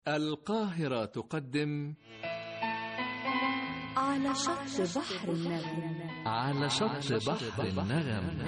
القاهرة تقدم على شط بحر النغم على شط بحر النغم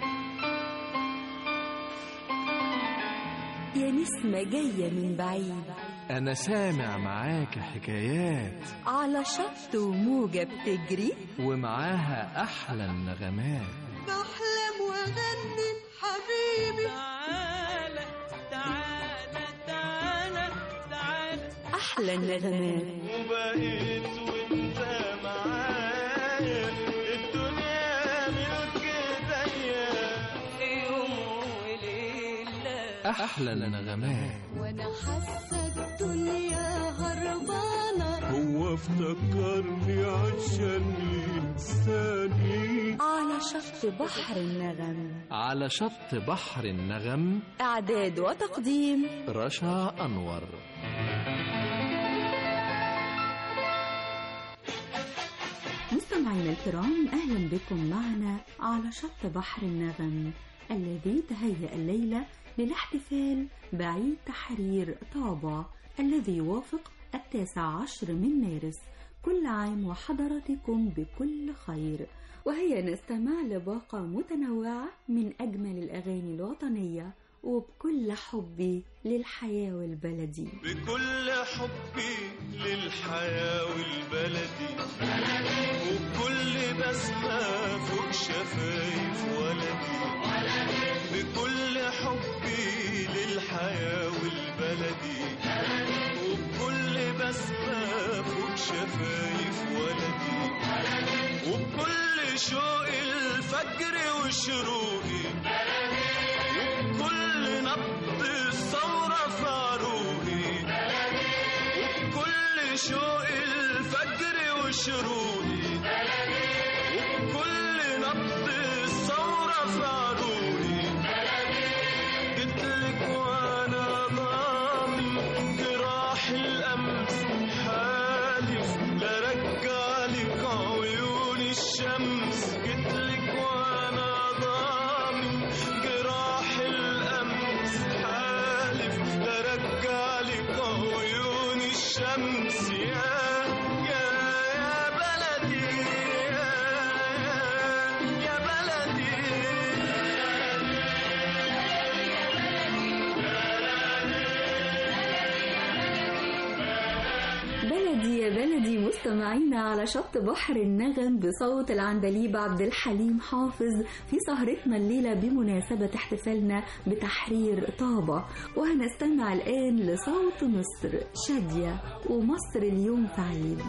يا نسمة جاية من بعيد أنا سامع معاك حكايات على شط وموجة بتجري ومعاها أحلى النغمات بحلم واغني حبيبي تعالى تعالى تعالى تعالى أحلى النغمات وبقيت وانت معايا الدنيا ملك ايديا يوم وليلة أحلى النغمات وانا حاسه الدنيا هربانه هو افتكرني عشان ينساني على شط بحر النغم على شط بحر النغم إعداد وتقديم رشا أنور مستمعينا الكرام أهلا بكم معنا على شط بحر النغم الذي تهيأ الليلة للاحتفال بعيد تحرير طابة الذي يوافق التاسع عشر من مارس كل عام وحضراتكم بكل خير وهي نستمع لباقة متنوعة من أجمل الأغاني الوطنية وبكل حبي للحياة والبلدي بكل حبي للحياة والبلدي وبكل بسمة فوق شفايف ولدي بكل حبي للحياة والبلدي وبكل بسمة فوق شفايف ولدي وبكل شوق الفجر وشروقي وبكل نبض الثورة في عروقي وبكل شوق الفجر وشروقي وبكل نبض الثورة في عروقي جيتلك وانا ضامن جراح الامس حالف لا رجعلك عيون الشمس جيتلك وانا ضامن جراح الامس حالف لا رجعلك عيون الشمس يا يا يا بلدي يا يا بلدي بلدي يا بلدي مستمعينا على شط بحر النغم بصوت العندليب عبد الحليم حافظ في سهرتنا الليلة بمناسبة احتفالنا بتحرير طابة وهنستمع الآن لصوت مصر شادية ومصر اليوم في عيد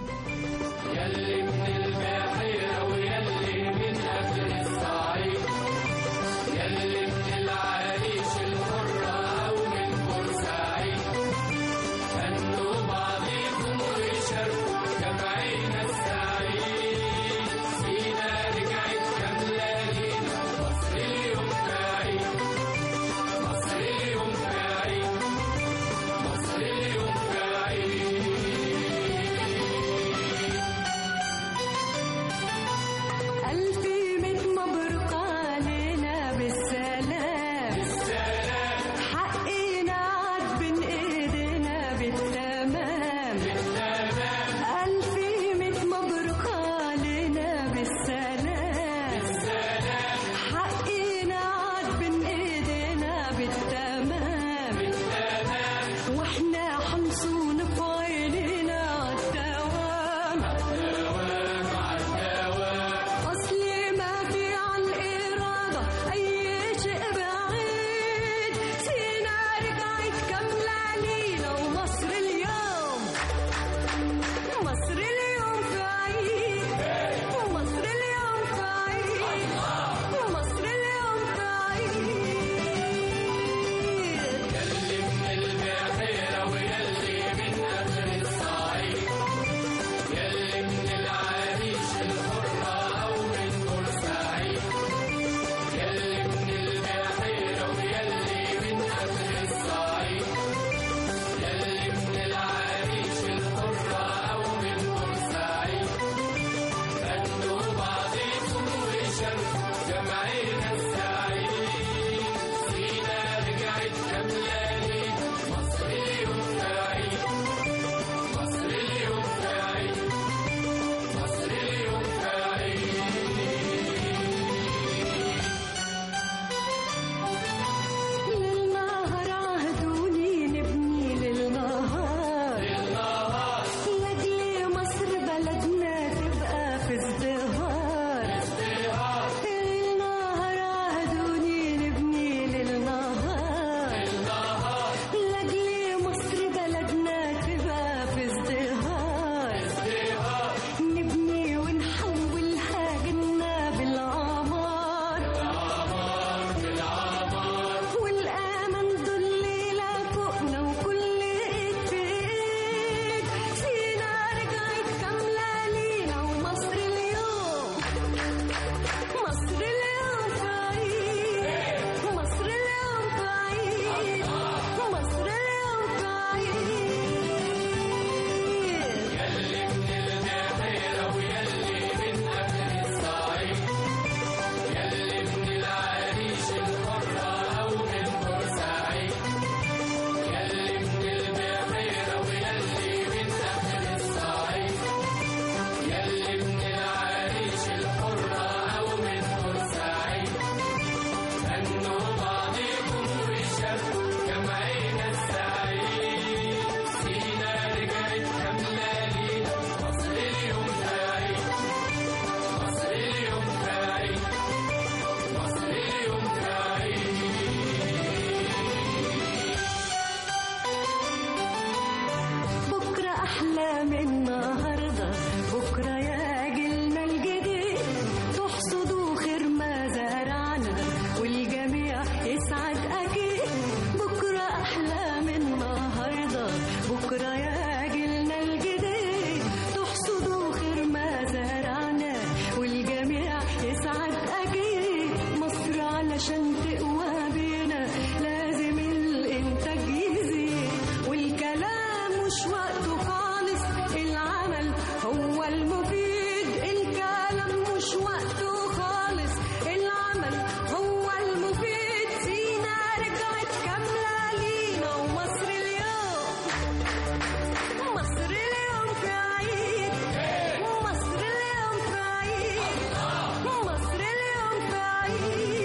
أحلام النهاردة بكرة يا جيلنا الجديد تحصدوا خير ما زرعنا والجميع يسعد أكيد بكرة أحلام النهاردة بكرة يا جيلنا الجديد تحصدوا خير ما زرعنا والجميع يسعد أكيد مصر علشان تقوى بينا لازم الإنتاج يزيد والكلام مش وقته خالص العمل هو المفيد الكلام مش وقته خالص العمل هو المفيد سينا رجعت كاملة لينا ومصر اليوم مصر اليوم في عيد مصر اليوم في عيد مصر اليوم في عيد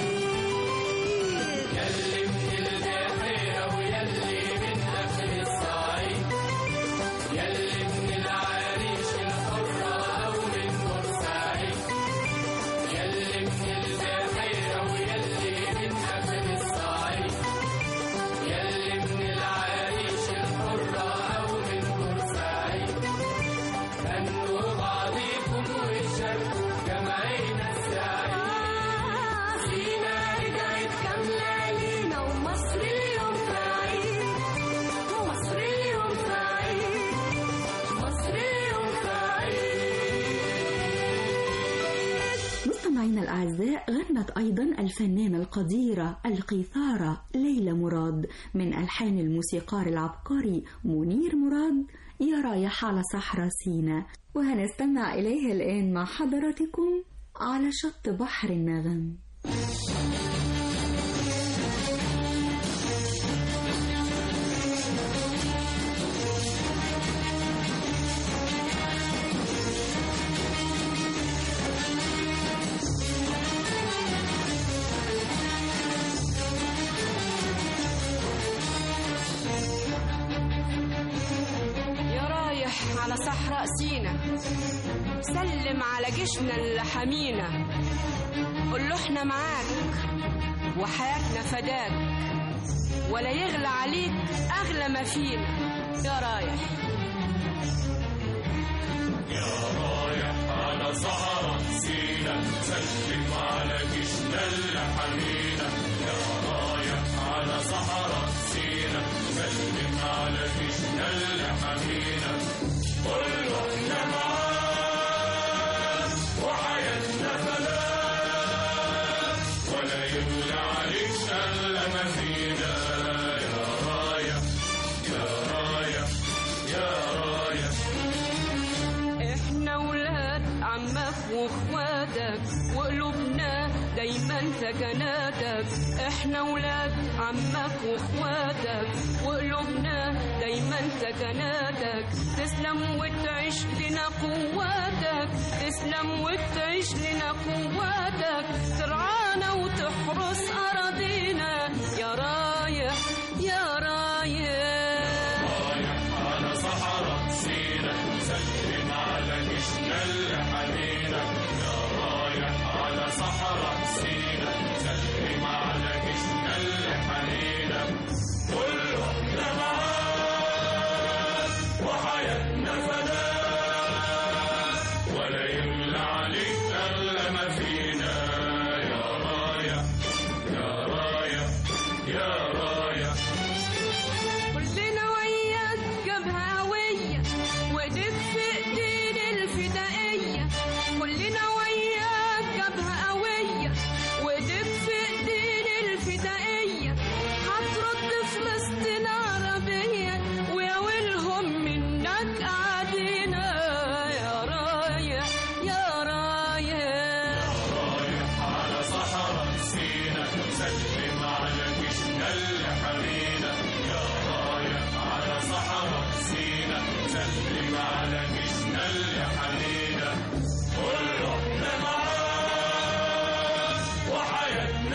سينا رجعت كاملة لينا ومصر اليوم في عيد مصر اليوم في عيد مصر اليوم في عيد مستمعينا الأعزاء غنت أيضا الفنانة القديرة القيثارة ليلى مراد من ألحان الموسيقار العبقري منير مراد يا رايح على صحراء سينا وهنستمع إليها الآن مع حضراتكم على شط بحر النغم يا رايح على صحراء سينا سلم على جيشنا اللي حمينا قول له احنا معاك وحياتنا فداك ولا يغلى عليك اغلى ما فينا يا رايح على صحراء سينا سلم على جيشنا اللي حمينا يا رايح على صحراء سينا سلم على جيشنا اللي حمينا قول له احنا معاك وحياتنا فداك ولا يغلى عليك الا ما فينا يا رايح يا رايح يا رايح احنا ولاد عمك واخواتك وقلوبنا دايما سكناتك احنا ولاد عمك واخواتك وقلوبنا دايما سكناتك تسلم وتعيش لنا قواتك تسلم وتعيش لنا قواتك ترعانا وتحرس اراضينا يا رايح يا رايح على صحراء سينا سلم على جيشنا اللي حمينا يا رايح على صحراء سينا سلم على جيشنا اللي حمينا قول له احنا معاك وحياتنا فداك ولا يملى عليك الا ما فينا يا رايح يا رايح يا رايح كلنا وياك جبهة قوية وايديك في ايدين الفدائية كلنا وياك جبهة قوية وايديك في ايدين الفدائية هترد فلسطين عربية ويا ويلهم منك قاعدينا يا رايح يا رايح على صحراء سينا سلم على جيشنا اللي حمينا يا رايح على صحراء سينا سلم على جيشنا اللي حمينا قول له احنا معاك وحياتنا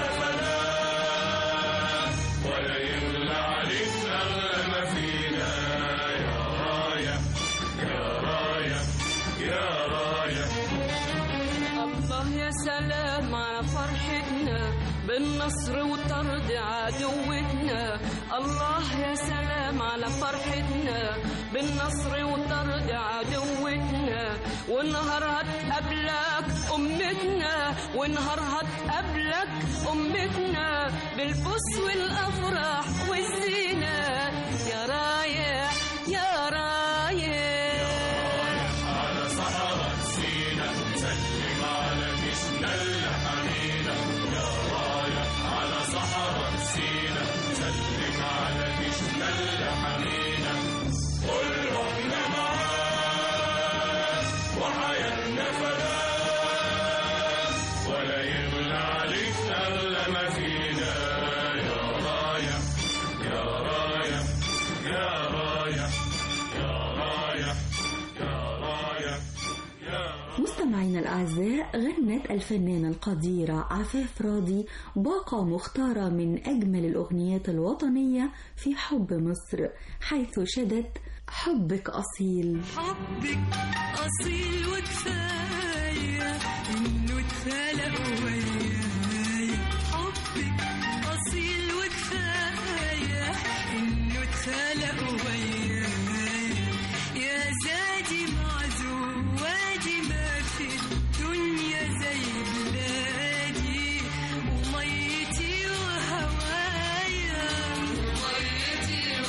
فداك ولا يغلى عليك الا ما فينا يا رايح يا رايح يا رايح الله يا سلام على فرحتنا بالنصر وطرد عدوتنا الله يا سلام على فرحتنا بالنصر وطرد عدوتنا ونهار هتقابلك أمتنا ونهار هتقابلك أمتنا بالبوس والأفراح والزينة يا رايح يا رايح على صحراء سينا سلم على جيشنا اللي حمينا يا رايح على صحراء سينا سلم على جيشنا اللي حمينا قل له احنا معاك وحياتنا فداك ولا يغلى عليك الا ما فينا يا رايح يا رايح يا رايح يا رايح يا رايح يا مستمعينا الأعزاء غنت الفنانة القديرة عفاف راضي باقة مختارة من أجمل الأغنيات الوطنية في حب مصر حيث شدت حبك أصيل حبك أصيل وكفاية إنه اتخلق وياي حبك أصيل وكفاية إنه اتخلق وياي يا زادي معزوم وادي ما في الدنيا زي بلادي وميتي وهوايا وميتي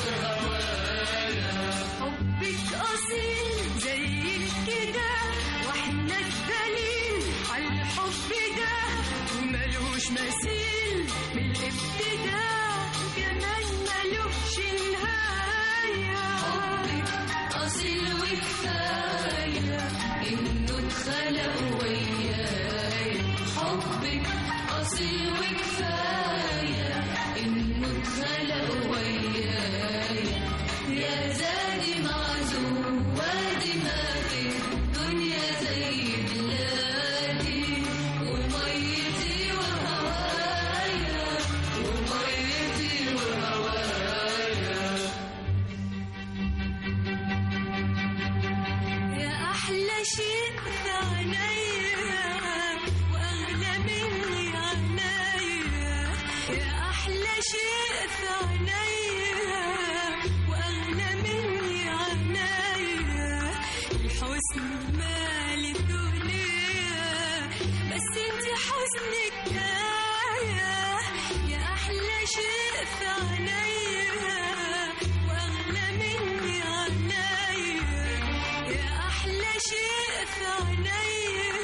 حبك أصيل زي كده واحنا الدليل على الحب ده وملوش مثيل من الابتداء كمان ملوش نهاية حبك أصيل وكفاية إنه اتخلق وياي حبك أصيل وكفاية إنه اتخلق وياي يا زادي معزوم وادي ما في الدنيا زي بلادي وميتي وهوايا وميتي وهوايا يا أحلى شيء في عينيا وأغلى مني عينيا يا أحلى شيء في عينيا وأغلى مني عينيا الحسن مال الدنيا بس انت حزنك كفاية يا أحلى شيء في عينيا وأغلى مني عينيا يا أحلى شيء في عينيا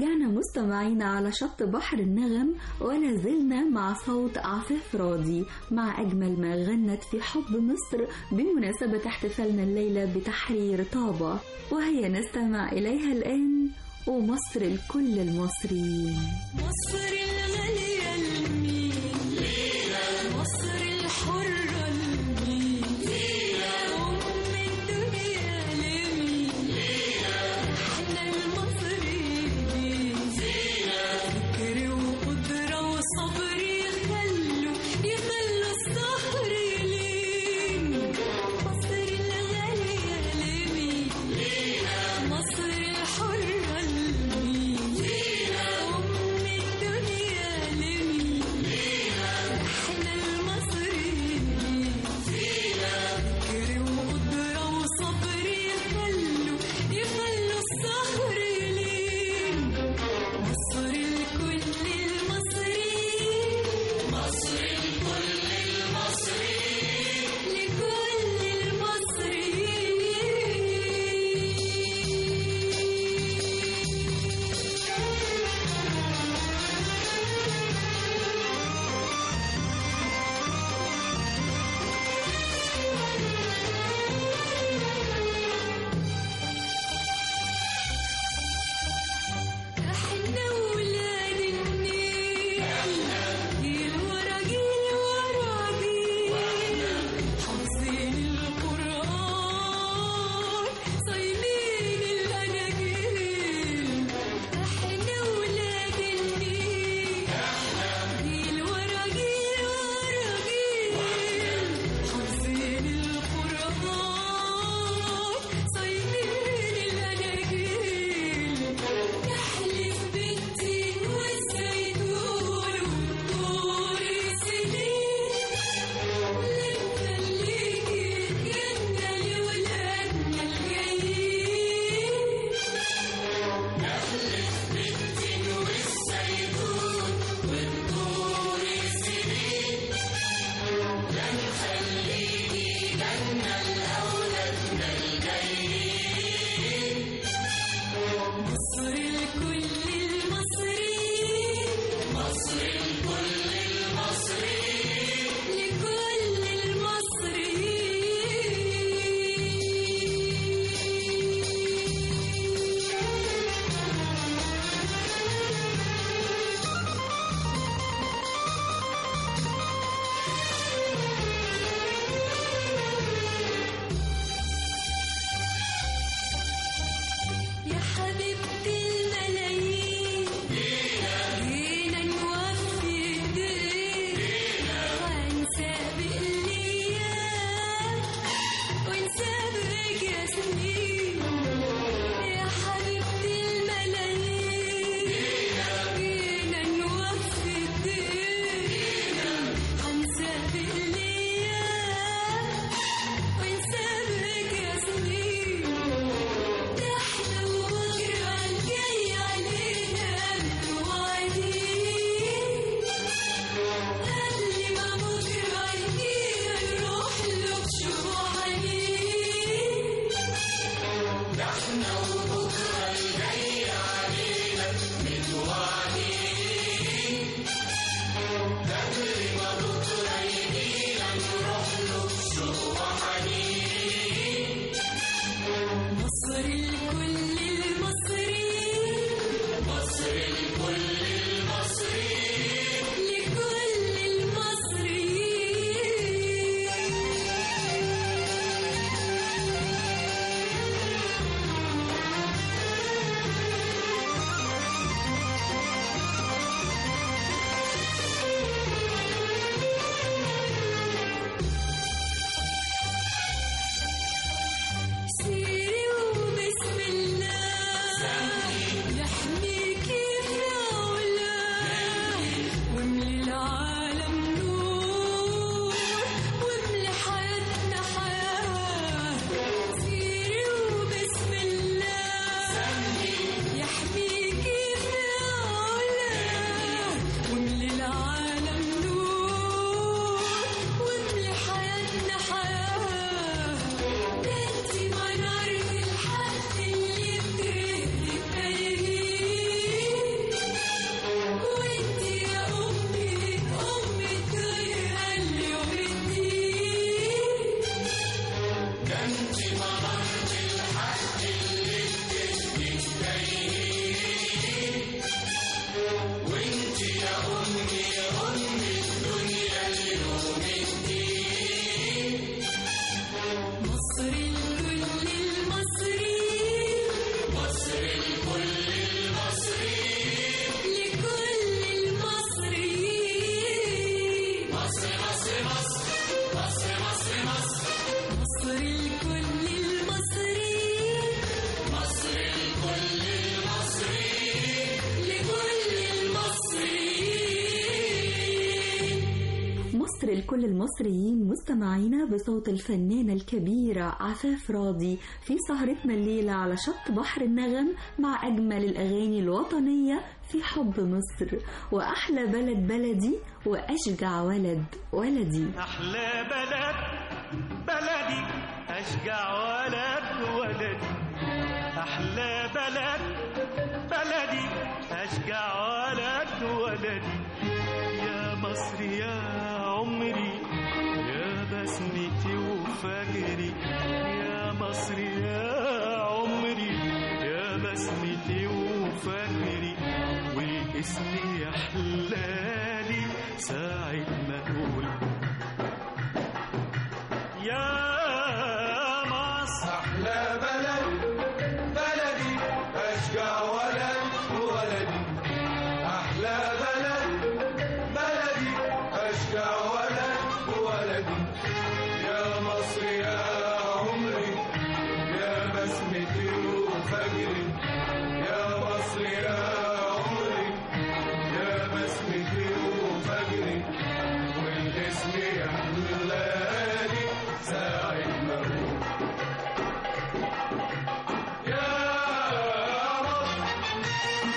ورجعنا مستمعين على شط بحر النغم ولا زلنا مع صوت عفاف راضي مع أجمل ما غنت في حب مصر بمناسبة احتفالنا الليلة بتحرير طابة وهي نستمع إليها الآن ومصر لكل المصريين مصر الغالية المين مصر الحرة المين أم الدنيا لمين احنا المصريين فكر وقدرة وصبر يخلوا يخلوا الصخر يلين مصر الغالية لمين مصر الحرة المين أم الدنيا لكل المصريين مستمعينا بصوت الفنانة الكبيرة عفاف راضي في سهرتنا الليلة على شط بحر النغم مع أجمل الأغاني الوطنية في حب مصر وأحلى بلد بلدي وأشجع ولد ولدي أحلى بلد بلدي أشجع ولد ولدي أحلى بلد بلدي أشجع ولد ولدي يا مصر يا عمري يا بسمتي وفجري يا مصر يا عمري يا بسمتي وفجري والاسم يحلالي ساعة ما أقول يا مصر أحلى بلد بلدي أشجع ولد ولدي أحلى بلد بلدي أشجع ولد ولدي يا مصر يا عمري يا بسمتي وفجري يا مصر يا عمري يا بسمتي وفجري والاسم يحلالي ساعة ما أقول يا مصر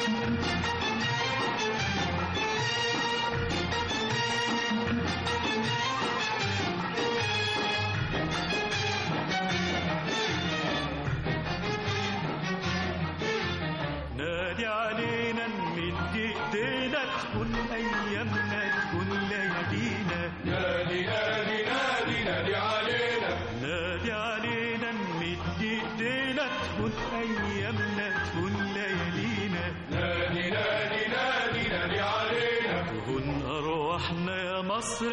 نادي علينا نمد ايدينا تكون ايامنا تكون ليالينا نادي نادي نادي نادي علينا نادي علينا نمد ايدينا تكون ايامنا تكون ليالينا نادي نادي نادي نادي علينا تهون ارواحنا يا مصر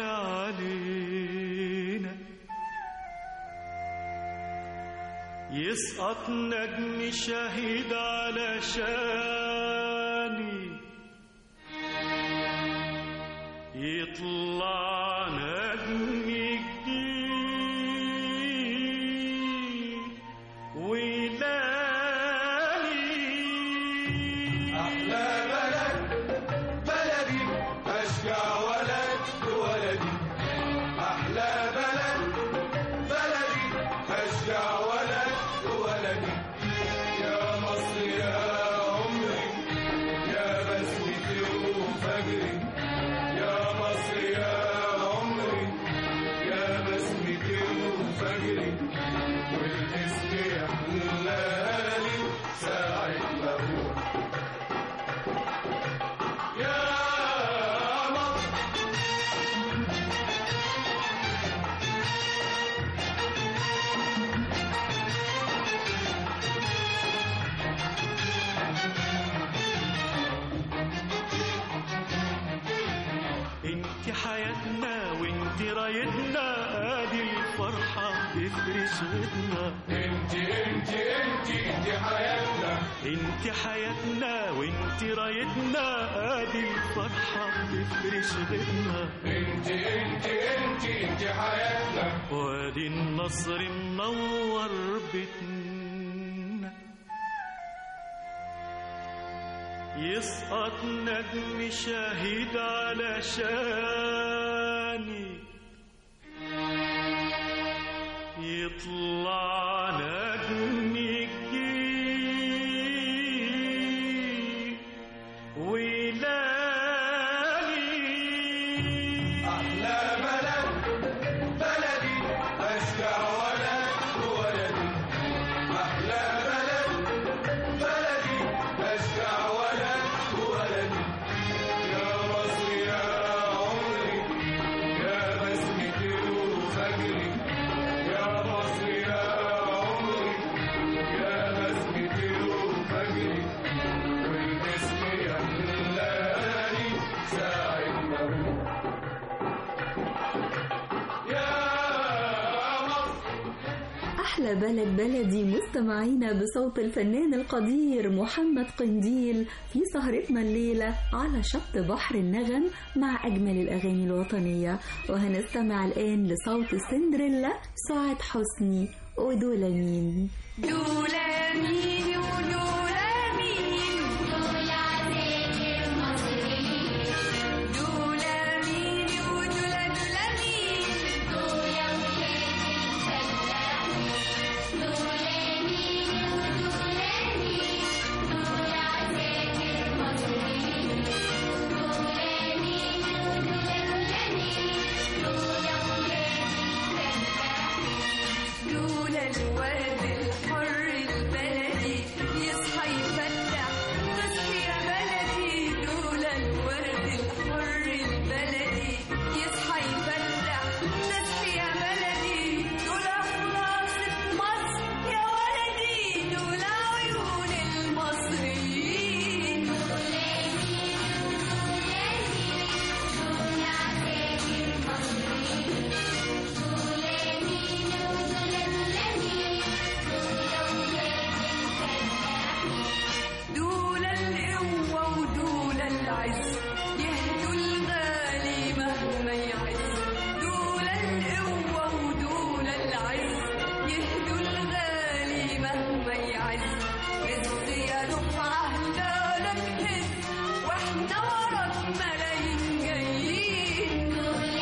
علينا يسقط نجم شهيد على شاني يطلع نجم جديد ويلاقي أحلى بلد بلدي أشجع ولد ولدي أحلى بلد بلدي أشجع ولد ولدي يا مصر يا عمري يا بسمتي وفجري يا مصر يا عمري يا بسمتي وفجري والاسم يحلالي ساعة ما أقول يا مصر انت حياتنا وانت رايتنا ادي الفرحة تفرش غدنا انت انت انت انت حياتنا انت حياتنا وانت رايتنا ادي الفرحة تفرش غدنا انت انت انت انت حياتنا وادي النصر منور بيتنا يسقط نجم شهيد على شاني يطلع نجم جديد ويلاقي أحلى بلد بلدي أشجع ولد ولدي أحلى بلد بلدي أشجع ولد ولدي يا مصر يا عمري يا بسمتي وفجري يا مصر يا عمري يا بسمتي وفجري والاسم يحلالي ساعة ما أقول يا مصر أحلى بلد بلدي مستمعينا بصوت الفنان القدير محمد قنديل في سهرتنا الليلة على شط بحر النغم مع أجمل الأغاني الوطنية وهنستمع الآن لصوت سندريلا سعاد حسني ودول مين دولا مين ودولا مين دولا عزيز المصريين دولا مين ودولا دولا مين الورد الحر البلدي يصحى يفتح تصحي يا بلدي دول الورد الحر البلدي يصحى يفتح تصحي يا بلدي دول خلاصة مصر يا ولدي دول عيون المصريين دول القوة ودول العز يهدوا الغالي مهما يعز دول القوة ودول العز يهدوا الغالي مهما يعز هز يا دفعة هلالك هز واحنا وراك ملايين جايين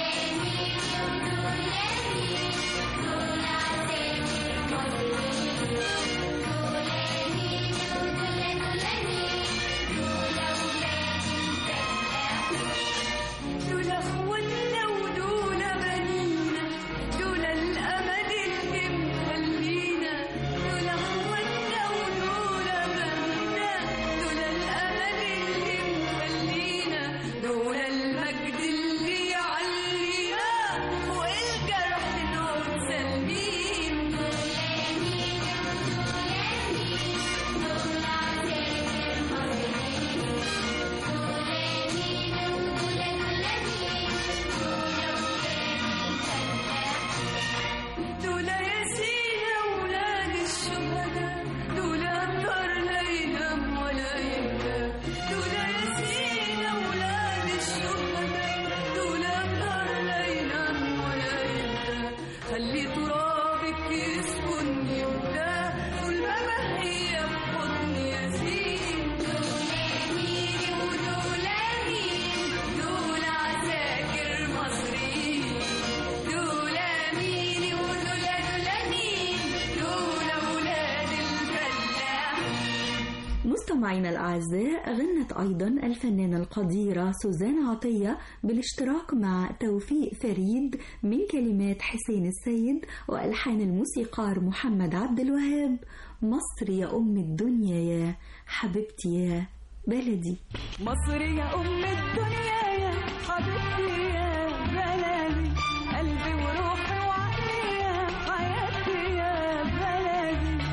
دول اخواتنا ودول بنينا دول الامل اللي مخلينا دول اخواتنا ودول بنينا دول الامل اللي مخلينا دول المجد اللي يعلينا فوق الجرح نقعد سالمين دول ياسين أولاد الشهداء دول أبطال لا ينام ولا يهدى دول ياسين أولاد الشهداء دول أبطال لا ينام ولا يهدى خلي ترابك يسكن يهدى طول ما هي بحضن ياسين دول مين ودول مين دول عساكر مصريين دول مين ودول دول مين دول أولاد الفلاح مستمعينا الأعزاء غنت أيضا الفنانة القديرة سوزان عطية بالاشتراك مع توفيق فريد من كلمات حسين السيد وألحان الموسيقار محمد عبد الوهاب مصر يا أم الدنيا يا حبيبتي يا بلدي مصر يا أم الدنيا يا حبيبتي يا بلدي قلبي وروحي وعقلي يا حياتي يا بلدي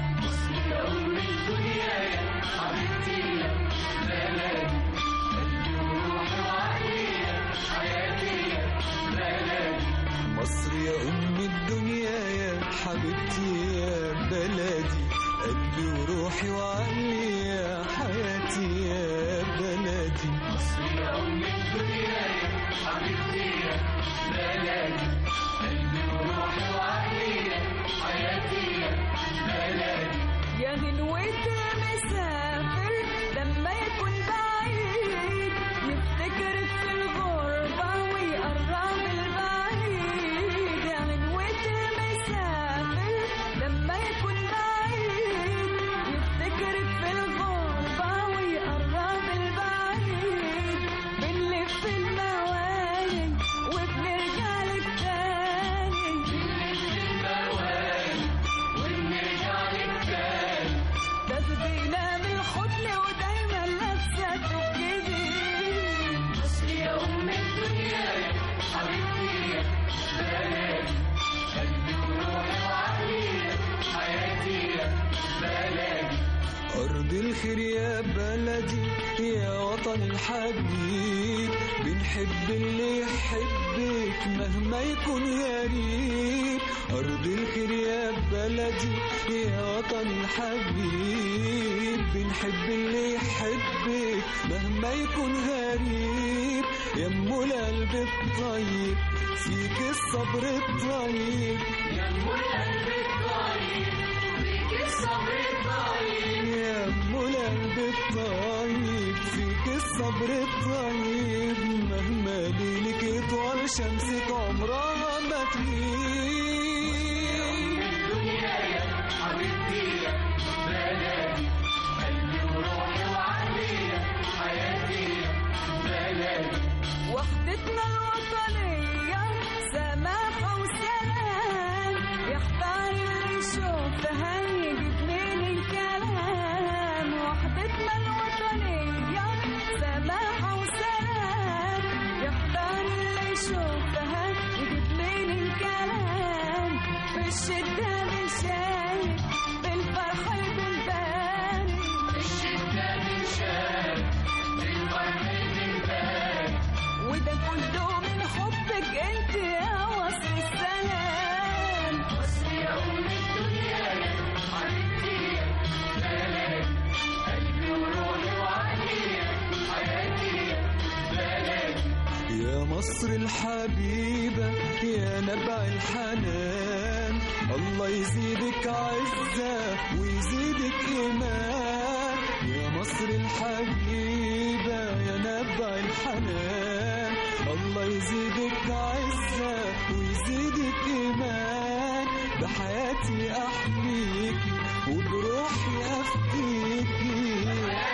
مصر يا أم الدنيا يا حبيبتي يا بلدي قلبي وروحي وعقلي يا حياتي يا بلدي مصر يا أم الدنيا يا حبيبتي يا بلدي قلبي وروحي وعقلي يا حياتي يا بلدي يا غنوة مسافر لما يكون بعيد يفتكرك في الغربة ويقرب البعيد يا غنوة مسافر لما يكون بعيد يفتكرك في الغربة ويقرب البعيد بنلف المواني وبنرجع لك تاني تاخدينا من الحضن ودايما لابسه توب جديد مصر يا ام الدنيا يا حبيبتي يا بلدي قلبي وروحي وعقلي يا حياتي يا بلدي أرض الخير يا بلدي يا وطن الحبيب بنحب اللي يحبك مهما يكون غريب أرض الخير يا بلدي يا وطن الحبيب بنحب اللي يحبك مهما يكون غريب يا ام القلب الطيب فيك الصبر الطيب يا ام القلب الطيب فيك الصبر الطيب يا ام القلب الطيب فيك الصبر الطيب مهما ليلك يطول شمسك عمرها ما تغيب الدنيا يا حبيبتي يا بلدي قلبي وروحي وعقلي يا حياتي يا بلدي وحدتنا الوطنية سماحة وسلام يحتار اللي شوق يشوفها يجيب من الكلام وحدتنا الوطنية سماحة وسلام يختار اللي يشوفها يجيب من الكلام في الشدة بنشارك بالفرحة بنبان في الشدة بنشارك بالفرحة بنبان وده كله من حبك انت يا مصر السلام مصر يا ام الدنيا يا حبيبتي يا بلد قلبي وروحي وعقلي يا حياتي يا بلد يا مصر الحبيبة يا نبع الحنان الله يزيدك عزة ويزيدك إيمان يا مصر الحبيبة يا نبع الحنان الله يزيدك عزة ويزيدك إيمان بحياتي أحميكي وبروحي أفديكي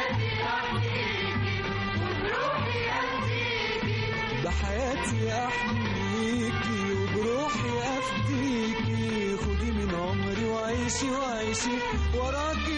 بحياتي احميكي وبروحي افديكي خدي من عمري وعيشي وعيشي وراكي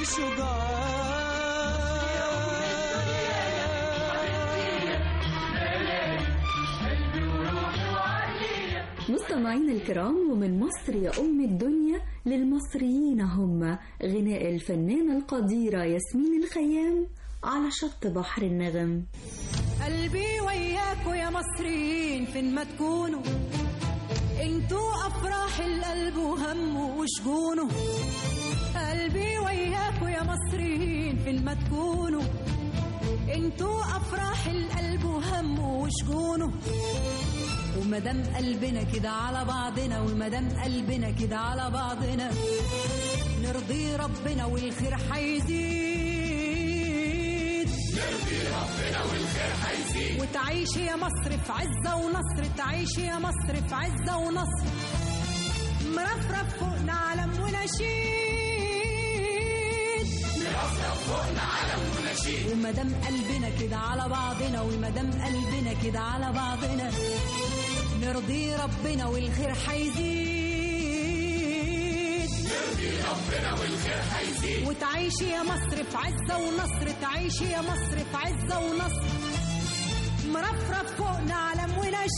شجاع مستمعينا الكرام ومن مصر يا أم الدنيا للمصريين هم غناء الفنانة القديرة ياسمين الخيام على شط بحر النغم قلبي وياكوا يا مصريين فين ما تكونوا انتوا افراح القلب وهمه وشجونه قلبي وياكوا يا مصريين فين ما تكونوا انتوا افراح القلب وهمه وشجونه ومدام قلبنا كده على بعضنا ومدام قلبنا كده على بعضنا نرضي ربنا والخير هيزيد وتعيش يا مصر في عزة ونصر تعيش يا مصر في عزة ونصر مرفرف فوقنا علم ونشيد مرفرف فوقنا علم ونشيد ومدام قلبنا كده على بعضنا ومدام قلبنا كده على بعضنا نرضي ربنا والخير هيزيد وتعيش يا مصر في عزة ونصر تعيش يا مصر في عزة ونصر مرفرف فوقنا علم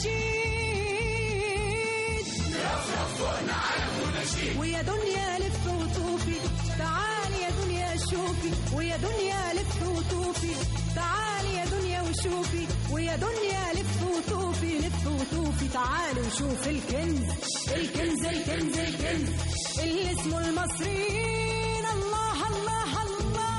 ونشيد مرفرف فوقنا علم ونشيد ويا دنيا لف وطوفي تعالي يا دنيا شوفي ويا دنيا لف وطوفي تعالي يا دنيا وشوفي ويا دنيا لف وطوفي لف وطوفي تعالي وشوف الكنز الكنز الكنز الكنز اللي اسمه المصريين الله الله الله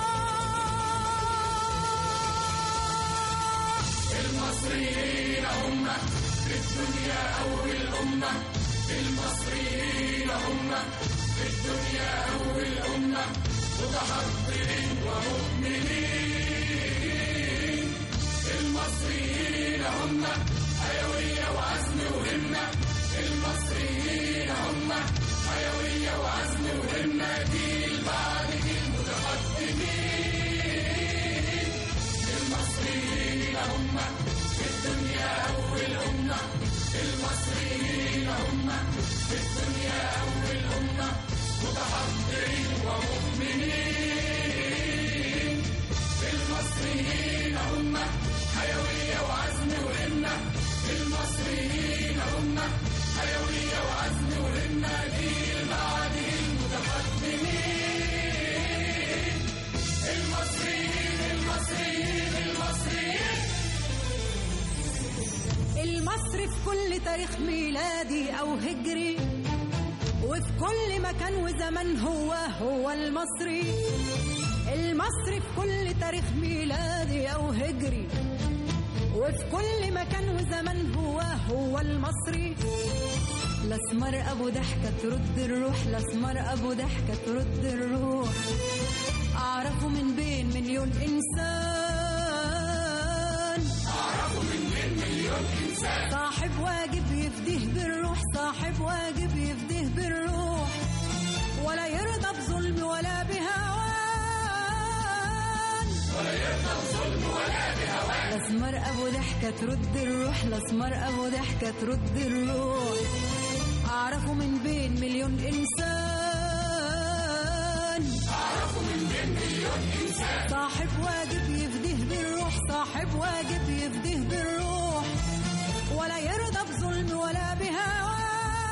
المصري في كل تاريخ ميلادي أو هجري وفي كل مكان وزمن هو هو المصري المصري في كل تاريخ ميلادي أو هجري وفي كل مكان وزمن هو هو المصري الأسمر أبو ضحكة ترد الروح الأسمر أبو ضحكة ترد الروح أعرفه من بين مليون إنسان صاحب واجب يفديه بالروح صاحب واجب يفديه بالروح ولا يرضى بظلم ولا بهوان ولا يرضى بظلم ولا بهوان الاسمر ابو ضحكه ترد الروح الاسمر ابو ضحكه ترد الروح اعرفه من بين مليون انسان صاحب واجب يفديه بالروح صاحب واجب يفديه بالروح ولا يرضى بظلم ولا بهوان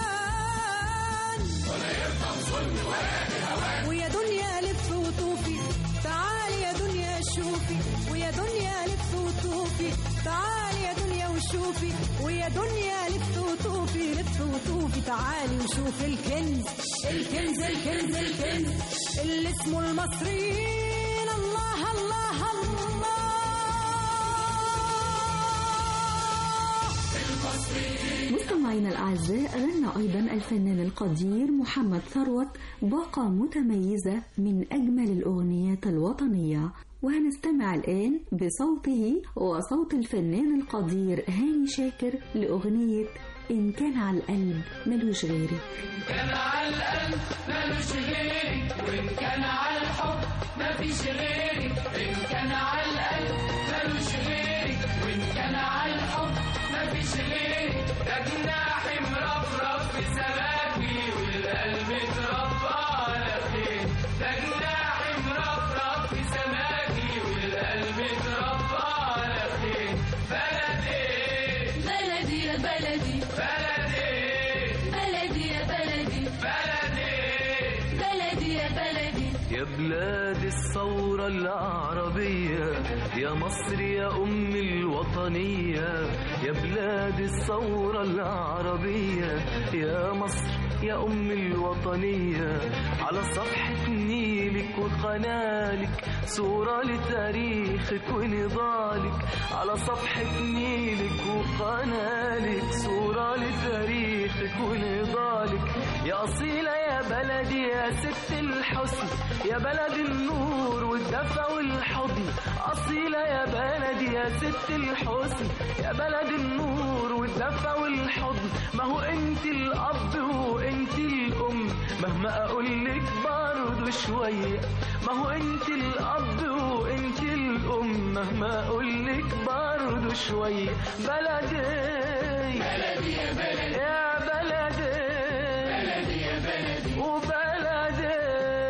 ولا يرضى بظلم ولا بهوان ويا دنيا لف وطوفي تعالي يا دنيا شوفي ويا دنيا لف وطوفي تعالي يا دنيا وشوفي ويا دنيا لف وطوفي لف وطوفي تعالي وشوفي الكنز الكنز الكنز الكنز اللي اسمه المصريين الله الله الله مستمعينا الأعزاء غنى أيضا الفنان القدير محمد ثروت باقة متميزة من أجمل الأغنيات الوطنية وهنستمع الآن بصوته وصوت الفنان القدير هاني شاكر لأغنية إن كان على القلب ملوش غيرك كان على القلب ملوش غيري وإن كان على الحب مفيش غيري إن كان على القلب ملوش غيري وإن كان على الحب مفيش غيري ده جناحي مرفرف في سماكي والقلب اتربى على خير ده جناحي مرفرف في سماكي والقلب اتربى على خير بلدي بلدي يا بلدي بلدي بلدي يا بلدي بلدي بلدي يا بلدي يا بلاد الثورة العربية يا مصر يا أم الوطنية يا بلاد الثورة العربية يا مصر يا أم الوطنية على صفحة نيلك وقنالك صورة لتاريخك ونضالك على صفحة نيلك وقنالك صورة لتاريخك ونضالك يا أصيلة يا بلدي يا ست الحسن يا بلد النور والدفى والحضن أصيلة يا بلدي يا ست الحسن يا بلد النور والدفى والحضن ما هو انت الأب وانت الأم مهما أقولك برضه شوية ما هو انت الأب وانت الأم مهما أقولك برضه شوية بلدي بلدي يا بلدي يا بلدي بلدي يا بلدي وبلدي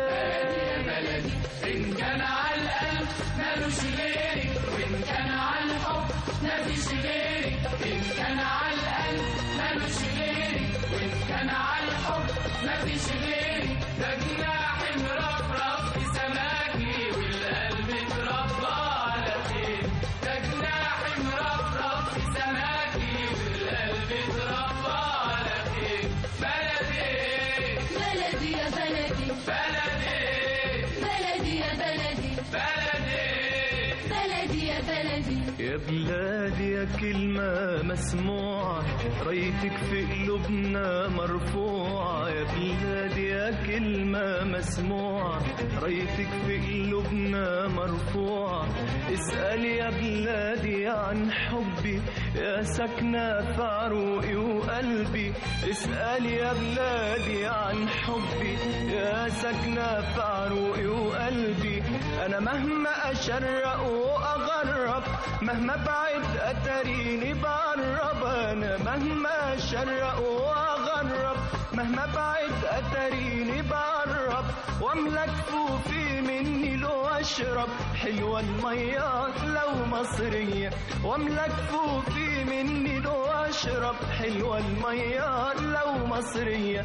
إن كان على القلب ملوش غيري وإن كان على الحب مفيش غيري إن كان على القلب ملوش غيري وإن كان على الحب مفيش غيري ده جناحي مرفرف في سماكي والقلب اتربى على خير ده جناحي مرفرف في سماكي والقلب اتربى على خير بلدي بلدي يا بلدي بلدي بلدي يا بلدي بلدي بلدي يا بلدي يا بلادي يا كلمة مسموعة رايتك في قلوبنا مرفوعة يا بلادي يا كلمة مسموعة رايتك في قلوبنا مرفوعة اسأل يا بلادي عن حبي يا سكنة في عروقي وقلبي اسأل يا بلادي عن حبي يا سكنة في عروقي وقلبي أنا مهما أشرق وأغرب مهما بعد أتريني بقرب أنا مهما أشرق وأغرب مهما بعد أتريني بقرب واملك فوفي مني لو أشرب حلوة المية لو مصرية واملك فوفي مني لو أشرب حلوة المية لو مصرية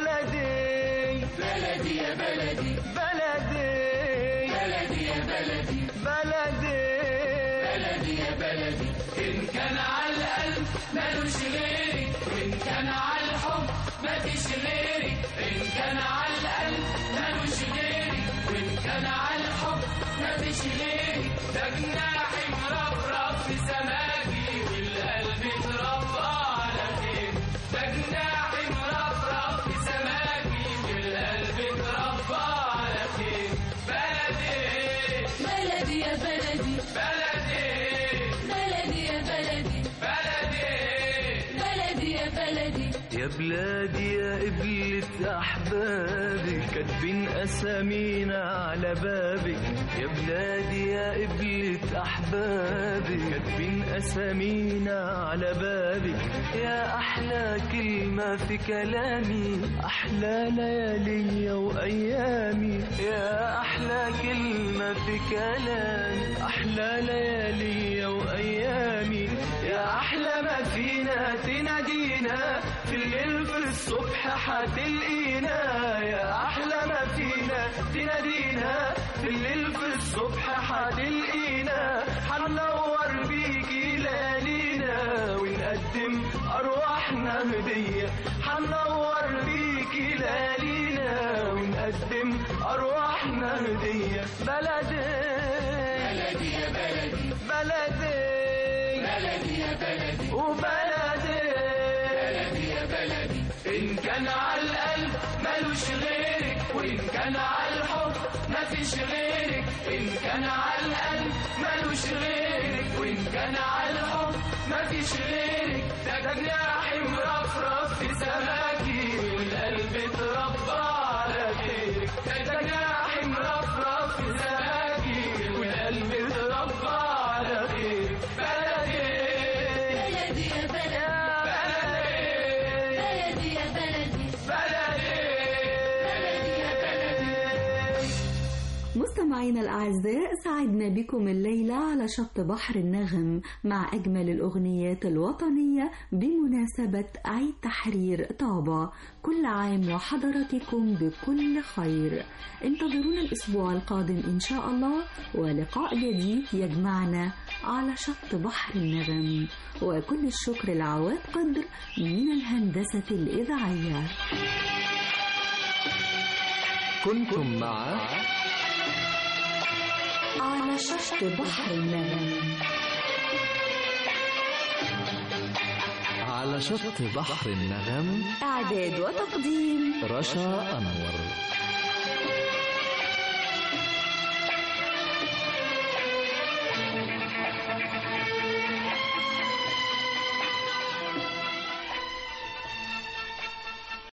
بلدي بلدي يا بلدي بلدي بلدي يا بلدي بلدي بلدي يا بلدي إن كان على القلب ملوش غيري وإن كان على الحب مفيش غيري إن كان على القلب ملوش غيري وإن كان على الحب مفيش غيري ده جناحي مرفرف في سماكي والقلب اتربى على خير ده جناحي مرفرف في سماكي والقلب اتربى على خير بلدي بلدي يا بلدي بلدي بلدي يا بلدي بلدي بلدي يا بلدي يا بلادي يا قبلة أحباب أحبابك كاتبين أسامينا على بابك يا بلادي يا قبلة أحبابك كاتبين أسامينا على بابك يا أحلى كلمة في كلامي أحلى ليالي وأيامي يا أحلى كلمة في كلامي أحلى ليالي وأيامي يا أحلى ما فينا تنادينا في الليل في الصبح حتلقينا يا أحلى ما فينا تنادينا في الليل في الصبح حتلقينا حنور بيكي ليالينا ونقدم أرواحنا هدية حنور بيكي ليالينا ونقدم أرواحنا هدية بلدي بلدي يا بلدي بلدي بلدي يا بلدي وبلدي بلدي يا بلدي إن كان على القلب ملوش غيرك وإن كان على الحب مفيش غيرك إن كان على القلب ملوش غيرك وإن كان على الحب مفيش غيرك ده جناحي مرفرف في سماكي والقلب اتربى على خيرك ده جناحي مرفرف في سماكي والقلب اتربى على خيرك بلدي بلدي يا بلدي بلدي بلدي يا بلدي بلدي مستمعينا الأعزاء سعدنا بكم الليلة على شط بحر النغم مع أجمل الأغنيات الوطنية بمناسبة عيد تحرير طابة كل عام وحضراتكم بكل خير انتظرونا الأسبوع القادم إن شاء الله ولقاء جديد يجمعنا على شط بحر النغم وكل الشكر لعواد قدر من الهندسة الإذاعية كنتم مع على شط بحر النغم على شط بحر النغم إعداد وتقديم رشا أنور